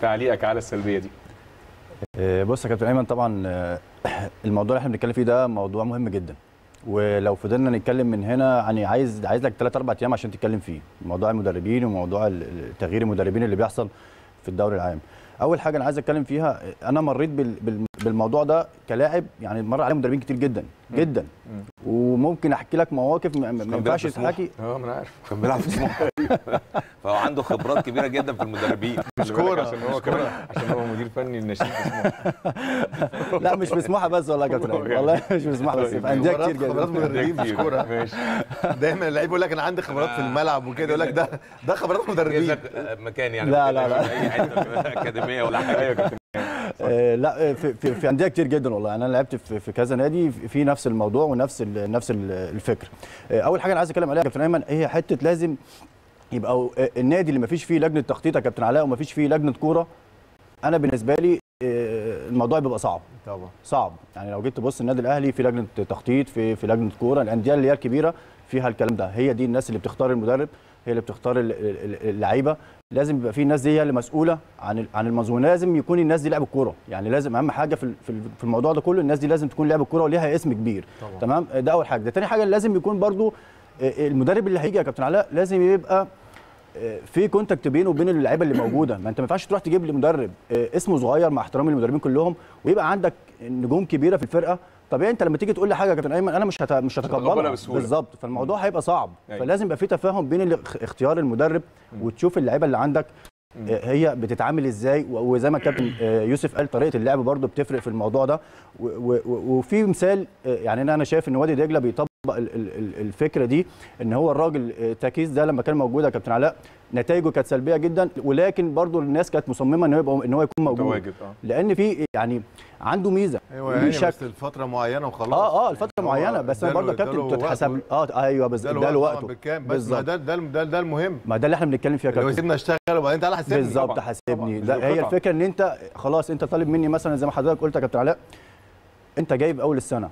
تعليقك على السلبيه دي آه، بص يا كابتن ايمن طبعا آه، الموضوع اللي احنا بنتكلم فيه ده موضوع مهم جدا ولو فضلنا نتكلم من هنا يعني عايز عايز لك 3 4 ايام عشان تتكلم فيه موضوع المدربين وموضوع ال- ال- تغيير المدربين اللي بيحصل في الدوري العام اول حاجه انا عايز اتكلم فيها آه، انا مريت بال- بال- بالموضوع ده كلاعب يعني مر عليه مدربين كتير جدا جدا وممكن احكي لك مواقف ما- ما ما ينفعش تتحكي اه ما انا عارف كان بيلعب في سموحه فهو عنده خبرات كبيره جدا في المدربين مش كوره عشان هو كمان عشان هو مدير فني الناشئين في سموحه لا مش في سموحه بس والله يا كابتن أيمن، والله مش في سموحه بس في انديه كتير جدا خبرات مدربين مش كوره ماشي دايما اللعيب يقول لك انا عندي خبرات في الملعب وكده يقول لك ده ده خبرات مدربين جايز مكان يعني لا، لا، لا. اي حته اكاديميه ولا حاجه ايوه يا كابتن آه، لا آه، في في, في انديه كتير جدا والله يعني انا لعبت في, في كذا نادي في في نفس الموضوع ونفس ال نفس ال- الفكر آه، اول حاجه انا عايز اتكلم عليها يا كابتن ايمن هي حته لازم يبقى آه، النادي اللي ما فيش فيه لجنه تخطيط يا كابتن علاء وما فيش فيه لجنه كوره انا بالنسبه لي آه، الموضوع بيبقى صعب طبعا صعب يعني لو جيت تبص النادي الاهلي في لجنه تخطيط في في لجنه كوره الانديه اللي هي الكبيره فيها الكلام ده هي دي الناس اللي بتختار المدرب هي اللي بتختار ال- ال- اللعيبه لازم يبقى في الناس دي هي اللي مسؤوله عن ال- عن المنظومه لازم يكون الناس دي لعب الكوره يعني لازم اهم حاجه في ال- في ال- في الموضوع ده كله الناس دي لازم تكون لعب الكوره وليها اسم كبير طبعا. تمام ده اول حاجه ده تاني حاجه لازم يكون برضو آه، المدرب اللي هيجي يا كابتن علاء لازم يبقى آه، في كونتاكت بينه وبين اللعيبه اللي موجوده ما انت ما ينفعش تروح تجيب لي مدرب آه، اسمه صغير مع احترامي للمدربين كلهم ويبقى عندك نجوم كبيره في الفرقه طبيعي انت لما تيجي تقول لي حاجه يا كابتن ايمن انا مش هت... مش هتقبلها هتقبلها بسهولة. بالظبط فالموضوع هيبقى صعب أيوة. فلازم يبقى في تفاهم بين ال- اختيار المدرب وتشوف اللعيبه اللي عندك آه، هي بتتعامل ازاي و- وزي ما الكابتن آه، يوسف قال طريقه اللعب برضو بتفرق في الموضوع ده و- و- و- وفي مثال آه، يعني انا أنا شايف ان وادي دجله بيطبق ال- ال- ال- الفكره دي ان هو الراجل آه، تاكيز ده لما كان موجود يا كابتن علاء نتائجه كانت سلبيه جدا ولكن برضو الناس كانت مصممه ان هو يبقى ان هو يكون موجود متواجد اه لان في يعني عنده ميزه ايوه وليه يعني شكل. بس لفتره معينه وخلاص اه اه الفتره هو معينه بس انا اداله- برضه يا كابتن اداله بتتحسب وقته. اه ايوه بس ده ده الوقت وقته طبعاً بالكام بس ما بالظبط ده ده ده, ده المهم ما ده اللي احنا بنتكلم فيه يا اللي هو كابتن سيبنا اشتغل وبعدين تعالى حاسبني بالظبط طبعاً، حاسبني طبعاً. ده مش هي بالقطعة. الفكره ان انت خلاص انت طالب مني مثلا زي ما حضرتك قلت يا كابتن علاء انت جايب اول السنه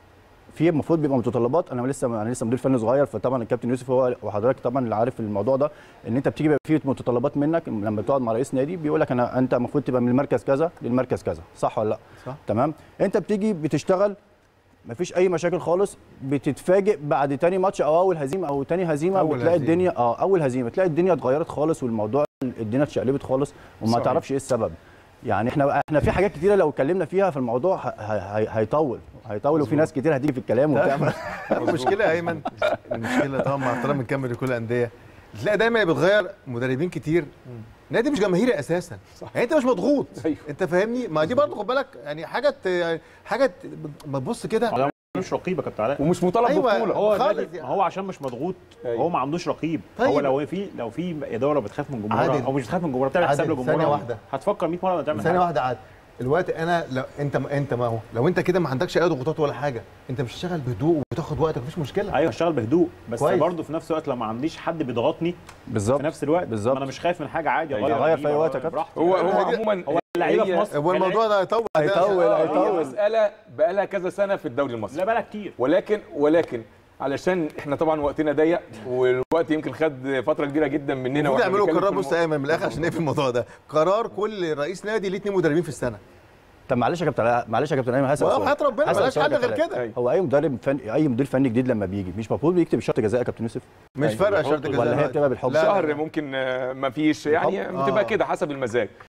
في المفروض بيبقى متطلبات انا لسه انا لسه مدير فني صغير فطبعا الكابتن يوسف هو وحضرتك طبعا اللي عارف الموضوع ده ان انت بتيجي بيبقى في متطلبات منك لما بتقعد مع رئيس نادي بيقول لك انا انت المفروض تبقى من المركز كذا للمركز كذا صح ولا لا صح. تمام انت بتيجي بتشتغل مفيش اي مشاكل خالص بتتفاجئ بعد تاني ماتش او اول هزيمه او تاني هزيمه أول بتلاقي هزيمة. الدنيا اه اول هزيمه تلاقي الدنيا اتغيرت خالص والموضوع الدنيا اتشقلبت خالص وما صحيح. تعرفش ايه السبب يعني احنا احنا في حاجات كتيره لو اتكلمنا فيها في الموضوع ه- ه- هي- هيطول هيطول وفي ناس كتير هتيجي في الكلام وبتاع المشكله يا ايمن المشكله طبعا مع احترامي نكمل لكل الانديه تلاقي دايما بتغير مدربين كتير نادي مش جماهيري اساسا صح. يعني انت مش مضغوط أيوه. انت فاهمني ما دي برضه خد بالك يعني حاجه ت- حاجه ت- ما تبص كده مش رقيب يا كابتن علاء ومش مطالب أيوة. ببطوله هو خالص النادي يعني. هو عشان مش مضغوط أيوة. هو ما عندوش رقيب طيب. هو لو في لو في اداره بتخاف من جمهورها عادل. او مش بتخاف من جمهورها بتعمل حساب عادل، لجمهورها ثانية واحدة. هتفكر 100 مره ما تعمل ثانيه حاجة. واحده عاد الوقت انا لو انت ما انت ما هو لو انت كده ما عندكش اي ضغوطات ولا حاجه انت مش هتشتغل بهدوء وتاخد وقتك مفيش مشكله ايوه اشتغل بهدوء بس كويس. برضه في نفس الوقت لو ما عنديش حد بيضغطني بالظبط في نفس الوقت بالظبط. ما انا مش خايف من حاجه عادي أيوة. أغير غير في أي أجيب، وقت يا أغير كابتن. براحتي. هو هو هي دي- عموما هو اللعيبه في هي- مصر هو الموضوع ده هيطول هيطول، آه، هيطول. هي مساله بقى لها كذا سنه في الدوري المصري لا بقى كتير ولكن ولكن علشان احنا طبعا وقتنا ضيق والوقت يمكن خد فتره كبيره جدا مننا المفروض وإحنا يعملوا بنتكلم قرار في بص المو- يا ايمن من الاخر عشان نقفل الموضوع ده قرار كل رئيس نادي ليه اثنين مدربين في السنه طب معلش يا كابتن علاء- معلش يا كابتن ايمن هسأل والله سؤال. وحياة ربنا هسأل ملهاش سؤال حل يا غير كابتن كده. علاء. هو اي مدرب فني اي مدير فني جديد لما بيجي مش المفروض بيكتب شرط جزاء يا كابتن يوسف مش فارقه شرط جزاء ولا هي بتبقى بالحب لا، لا، شهر لا. ممكن آه، ما فيش يعني آه. بتبقى كده حسب المزاج